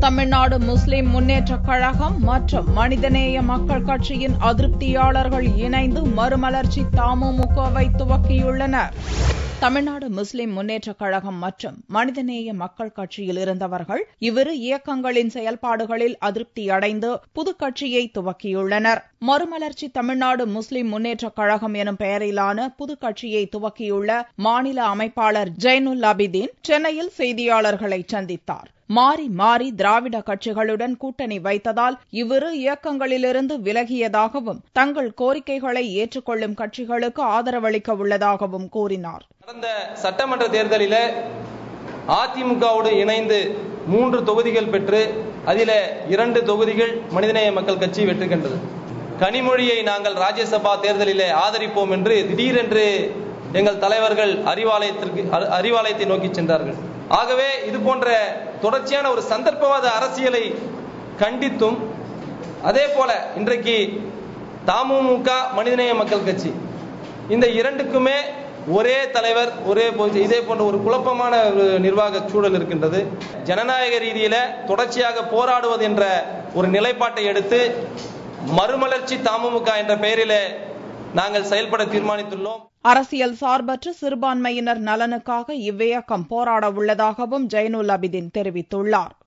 தமிழ்நாடு முஸ்லிம் முன்னேற்றக் கழகம் மற்றும் மனிதநேய மக்கள் கட்சியின் அதிருப்தியாளர்கள் இணைந்து மறுமலர்ச்சி தமுமுகவை துவக்கியுள்ளனர் தமிழ்நாடு முஸ்லிம் முன்னேற்றக் கழகம் மற்றும் மனிதநேய மக்கள் கட்சியில் இருந்தவர்கள் இவ்விரு இயக்கங்களின் செயல்பாடுகளில் அதிருப்தியடைந்து புது கட்சியை துவக்கியுள்ளனர் மறுமலர்ச்சி தமிழ்நாடு முஸ்லிம் முன்னேற்றக் கழகம் எனும் பெயரிலான புது கட்சியை துவக்கியுள்ள மாநில அமைப்பாளர் ஜெய்னுல் அபிதீன் சென்னையில் செய்தியாளர்களை சந்தித்தார் மாறி மாறி திராவிட கட்சிகளுடன் கூட்டணி வைத்ததால் இவ்விரு இயக்கங்களிலிருந்து விலகியதாகவும் தங்கள் கோரிக்கைகளை ஏற்றுக்கொள்ளும் கட்சிகளுக்கு ஆதரவளிக்க உள்ளதாகவும் கூறினார் கடந்த சட்டமன்ற தேர்தலில் அதிமுகவோடு இணைந்து மூன்று தொகுதிகள் பெற்று அதில் இரண்டு தொகுதிகள் மனிதநேய மக்கள் கட்சி வெற்றி கண்டது கனிமொழியை நாங்கள் ராஜ்யசபா தேர்தலிலே ஆதரிப்போம் என்று திடீரென்று எங்கள் தலைவர்கள் அறிவாலயத்திற்கு அறிவாலயத்தை நோக்கி சென்றார்கள் ஆகவே இது போன்ற தொடர்ச்சியான ஒரு சந்தர்ப்பவாத அரசியலை கண்டித்தும் அதே போல இன்றைக்கு தமுமுக மனிதநேய மக்கள் கட்சி இந்த இரண்டுக்குமே ஒரே தலைவர் ஒரே இதே போன்ற ஒரு குழப்பமான ஒரு நிர்வாக சூழல் இருக்கின்றது ஜனநாயக ரீதியில தொடர்ச்சியாக போராடுவது என்ற ஒரு நிலைப்பாட்டை எடுத்து மறுமலர்ச்சி தமுமுக என்ற பெயரிலே நாங்கள் செயல்பட தீர்மானித்துள்ளோம் அரசியல் சார்பற்ற சிறுபான்மையினர் நலனுக்காக இவ்வியக்கம் போராட உள்ளதாகவும் ஜெய்னுல் அபிதீன் தெரிவித்துள்ளார்